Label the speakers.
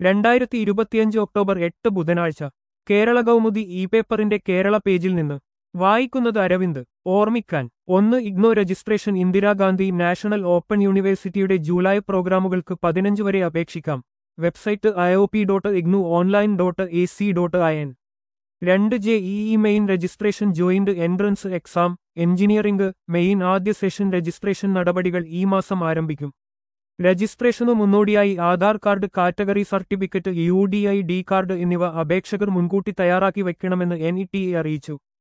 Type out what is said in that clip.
Speaker 1: രണ്ടായിരത്തി ഇരുപത്തിയഞ്ച് ഒക്ടോബർ എട്ട് ബുധനാഴ്ച കേരള കൗമുദി ഇ പേപ്പറിന്റെ കേരള പേജിൽ നിന്ന് വായിക്കുന്നത് അരവിന്ദ് ഓർമ്മിക്കാൻ ഒന്ന് IGNOU registration Indira Gandhi national open യൂണിവേഴ്സിറ്റിയുടെ ജൂലൈ പ്രോഗ്രാമുകൾക്ക് പതിനഞ്ച് വരെ അപേക്ഷിക്കാം website IOP dot IGNOU online dot A C dot I N രണ്ട് J E main registration joint entrance exam engineering main ആദ്യ സെഷൻ രജിസ്ട്രേഷൻ നടപടികൾ ഈ മാസം ആരംഭിക്കും രജിസ്ട്രേഷനു മുന്നോടിയായി Aadhaar card category certificate U D I D card എന്നിവ അപേക്ഷകർ മുൻകൂട്ടി തയ്യാറാക്കി വയ്ക്കണമെന്ന് എൻ ഇ ടി എ അറിയിച്ചു